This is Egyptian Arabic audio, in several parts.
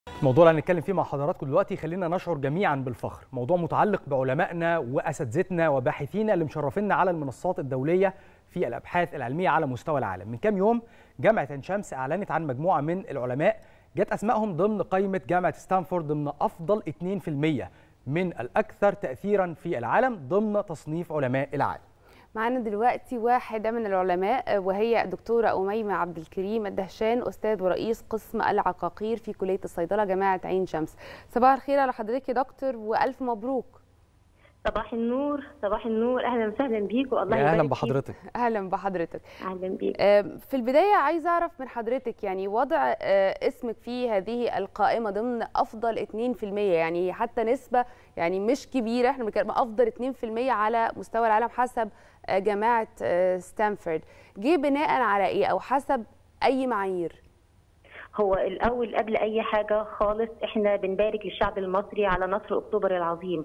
الموضوع اللي هنتكلم فيه مع حضراتكم دلوقتي خلينا نشعر جميعا بالفخر موضوع متعلق بعلمائنا واساتذتنا وباحثينا اللي مشرفينا على المنصات الدوليه في الابحاث العلميه على مستوى العالم من كام يوم جامعه عين شمس اعلنت عن مجموعه من العلماء جت اسمائهم ضمن قائمه جامعه ستانفورد ضمن افضل 2% من الاكثر تاثيرا في العالم ضمن تصنيف علماء العالم معانا دلوقتي واحدة من العلماء وهي الدكتورة أميمة عبد الكريم الدهشان أستاذ ورئيس قسم العقاقير في كلية الصيدلة جامعة عين شمس صباح الخير على حضرتك يا دكتور وألف مبروك صباح النور صباح النور اهلا وسهلا بيك والله يا اهلا يبارك بحضرتك أهلا بحضرتك فيك. اهلا بيك في البداية عايزة أعرف من حضرتك يعني وضع اسمك في هذه القائمة ضمن أفضل 2% يعني حتى نسبة يعني مش كبيرة احنا بنتكلم أفضل 2% على مستوى العالم حسب جامعة ستانفورد جه بناء على إيه أو حسب أي معايير؟ هو الاول قبل اي حاجه خالص احنا بنبارك للشعب المصري على نصر اكتوبر العظيم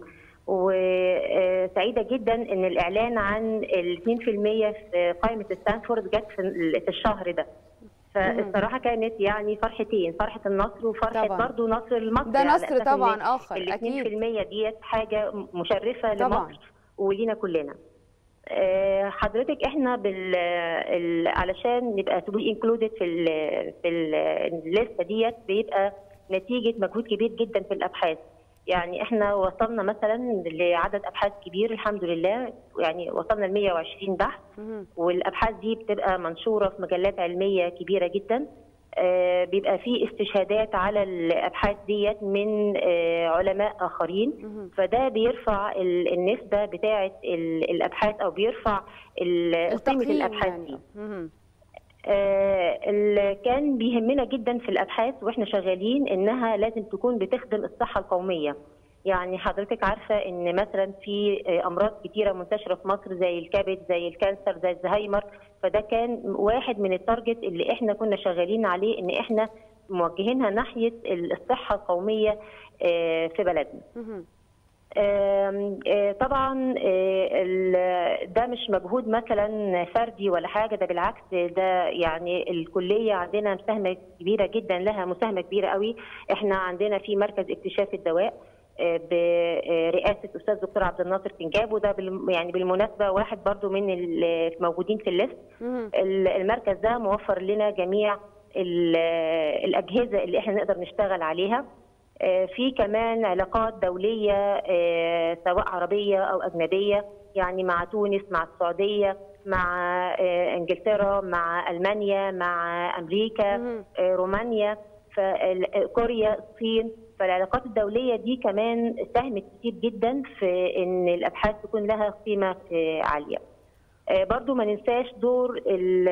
وسعيده جدا ان الاعلان عن ال 2% في قائمه ستانفورد جت في في الشهر ده فالصراحه كانت يعني فرحتين فرحه النصر وفرحه طبعاً. برضه نصر المصري ده على نصر أساس إن طبعاً آخر، ال أكيد. 2% ديت حاجه مشرفه طبعاً. لمصر ولينا كلنا آه، حضرتك احنا بال ال- علشان نبقى تو بي انكلودد في ال في ال- الليسته ديت بيبقى نتيجه مجهود كبير جدا في الابحاث يعني احنا وصلنا مثلا لعدد ابحاث كبير الحمد لله يعني وصلنا ل 120 بحث مهم. والابحاث دي بتبقى منشوره في مجلات علميه كبيره جدا آه، بيبقى في استشهادات على الابحاث ديت من آه، علماء اخرين مهم. فده بيرفع ال- النسبه بتاعه ال- الابحاث او بيرفع ال- قيمه التقييم الابحاث يعني دي مهم. آه، اللي كان بيهمنا جدا في الابحاث واحنا شغالين انها لازم تكون بتخدم الصحه القوميه يعني حضرتك عارفه ان مثلا في آه، امراض كتيره منتشره في مصر زي الكبد زي الكانسر زي الزهايمر فده كان واحد من التارجت اللي احنا كنا شغالين عليه ان احنا موجهينها ناحيه الصحه القوميه آه، في بلدنا مهم. آم، آه، طبعا آه، ال- ده مش مجهود مثلا فردي ولا حاجه ده بالعكس ده يعني الكليه عندنا مساهمه كبيره جدا لها مساهمه كبيره قوي احنا عندنا في مركز اكتشاف الدواء آه، برئاسه استاذ دكتور عبد الناصر كنجاب وده بال- يعني بالمناسبه واحد برضو من الموجودين في الليست مهم. ال- المركز ده موفر لنا جميع ال- الأجهزة اللي احنا نقدر نشتغل عليها آه، في كمان علاقات دولية آه، سواء عربية أو أجنبية يعني مع تونس مع السعودية مع آه، إنجلترا مع ألمانيا مع أمريكا مهم. آه، رومانيا فال- كوريا الصين فالعلاقات الدولية دي كمان ساهمت كتير جدا في إن الأبحاث تكون لها قيمة آه، عالية. آه، برضو ما ننساش دور ال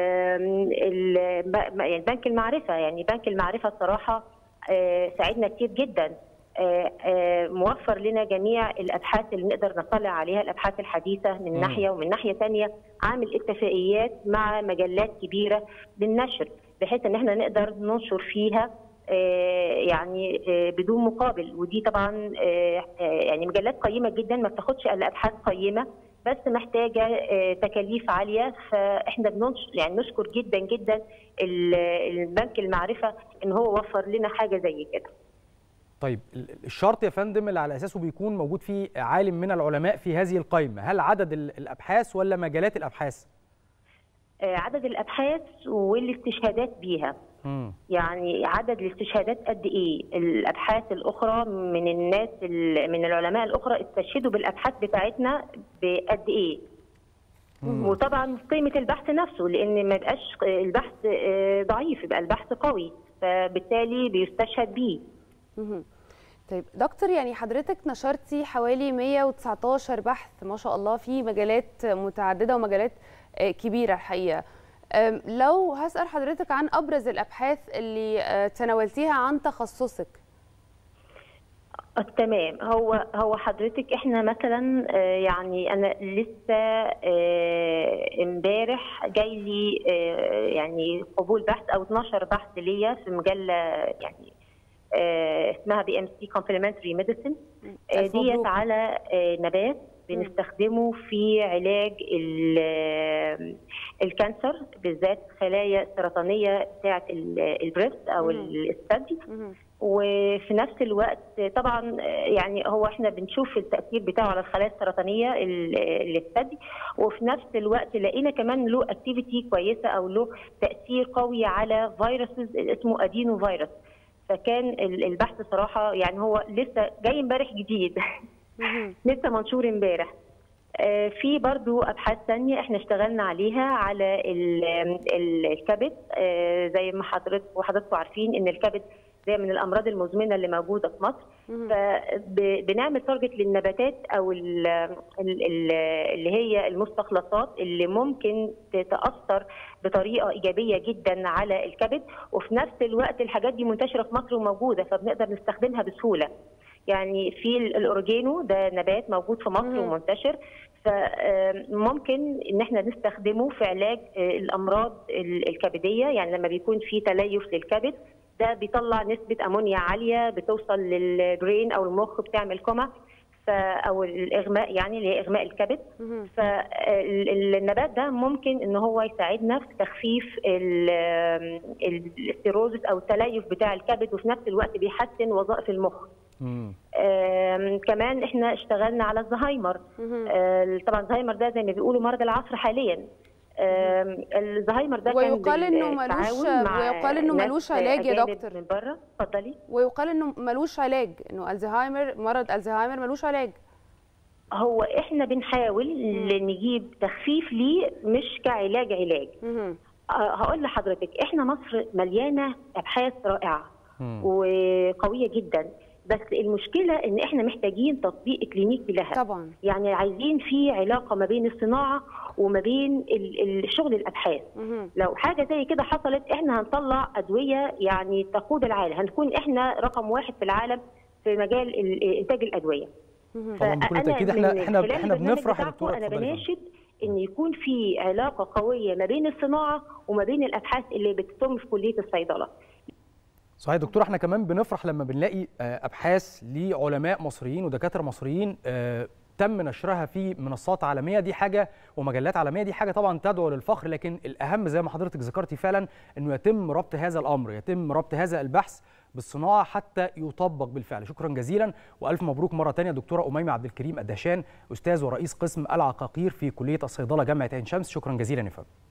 ال ب- يعني بنك المعرفة يعني بنك المعرفة الصراحة آه، ساعدنا كتير جدا آه، آه، موفر لنا جميع الأبحاث اللي نقدر نطلع عليها الأبحاث الحديثة من مم. ناحية ومن ناحية تانية عامل اتفاقيات مع مجلات كبيرة للنشر بحيث ان احنا نقدر ننشر فيها آه، يعني آه، بدون مقابل ودي طبعا آه، آه، يعني مجلات قيمة جدا ما بتاخدش الا ابحاث قيمة بس محتاجه آه، تكاليف عاليه فاحنا بننشر يعني نشكر جدا جدا ال- البنك المعرفه ان هو وفر لنا حاجه زي كده. طيب ال- الشرط يا فندم اللي على اساسه بيكون موجود فيه عالم من العلماء في هذه القائمه هل عدد ال- الابحاث ولا مجالات الابحاث آه، عدد الابحاث والاستشهادات بيها مم. يعني عدد الاستشهادات قد ايه؟ الابحاث الاخرى من الناس ال- من العلماء الاخرى استشهدوا بالابحاث بتاعتنا بقد ايه؟ مم. وطبعا قيمه البحث نفسه لان ما يبقاش البحث آه، ضعيف يبقى البحث قوي فبالتالي بيستشهد بيه. مهم. طيب دكتور يعني حضرتك نشرتي حوالي 119 بحث ما شاء الله في مجالات متعددة ومجالات آه، كبيرة الحقيقة آم، لو هسأل حضرتك عن أبرز الأبحاث اللي آه، تناولتيها عن تخصصك آه، تمام هو هو حضرتك احنا مثلا آه، يعني انا لسه آه، امبارح جاي لي آه، يعني قبول بحث او 12 بحث ليا في مجله يعني آه، اسمها بي ام سي كومبلمنتري ميديسن ألف ديت مبروك. على آه، نبات بنستخدمه في علاج ال- آه، الكانسر بالذات خلايا السرطانيه بتاعه ال- البريست او مم. الثدي مهم. وفي نفس الوقت طبعا يعني هو احنا بنشوف التاثير بتاعه على الخلايا السرطانيه اللي في الثدي وفي نفس الوقت لقينا كمان له اكتيفيتي كويسه او له تاثير قوي على فيروسز اسمه ادينو فيروس فكان البحث صراحه يعني هو لسه جاي امبارح جديد لسه منشور امبارح في برضو ابحاث ثانيه احنا اشتغلنا عليها على الكبد زي ما حضرتك وحضراتكم عارفين ان الكبد زي من الامراض المزمنه اللي موجوده في مصر فبنعمل تارجت للنباتات او اللي هي المستخلصات اللي ممكن تتاثر بطريقه ايجابيه جدا على الكبد وفي نفس الوقت الحاجات دي منتشره في مصر وموجوده فبنقدر نستخدمها بسهوله يعني في الاورجينو ده نبات موجود في مصر ومنتشر فممكن ان احنا نستخدمه في علاج الامراض الكبديه يعني لما بيكون في تليف للكبد ده بيطلع نسبه امونيا عاليه بتوصل للبرين او المخ بتعمل كوما او الاغماء يعني اللي هي اغماء الكبد فالنبات ده ممكن ان هو يساعدنا في تخفيف السيروزس او التليف بتاع الكبد وفي نفس الوقت بيحسن وظائف المخ كمان احنا اشتغلنا على الزهايمر طبعا الزهايمر ده زي ما بيقولوا مرض العصر حاليا الزهايمر ده ويقال انه ملوش ويقال انه ملوش علاج يا دكتور من بره اتفضلي ويقال انه ملوش علاج انه الزهايمر مرض الزهايمر ملوش علاج هو احنا بنحاول نجيب تخفيف ليه مش كعلاج علاج أه هقول لحضرتك احنا مصر مليانه ابحاث رائعه وقويه جدا بس المشكله ان احنا محتاجين تطبيق كلينيكي لها طبعا يعني عايزين في علاقه ما بين الصناعه وما بين الشغل الابحاث مهم. لو حاجه زي كده حصلت احنا هنطلع ادويه يعني تقود العالم هنكون احنا رقم واحد في العالم في مجال انتاج الادويه مهم. طبعا بكل تاكيد احنا احنا احنا بنفرح يا دكتوره انا اتفضلي. بناشد ان يكون في علاقه قويه ما بين الصناعه وما بين الابحاث اللي بتتم في كليه الصيدله صحيح يا دكتور احنا كمان بنفرح لما بنلاقي آه، ابحاث لعلماء مصريين ودكاتره مصريين آه، تم نشرها في منصات عالميه دي حاجه ومجلات عالميه دي حاجه طبعا تدعو للفخر لكن الاهم زي ما حضرتك ذكرتي فعلا انه يتم ربط هذا الامر يتم ربط هذا البحث بالصناعه حتى يطبق بالفعل شكرا جزيلا والف مبروك مره ثانيه دكتوره اميمه عبد الكريم الدهشان استاذ ورئيس قسم العقاقير في كليه الصيدله جامعه عين شمس شكرا جزيلا يا فندم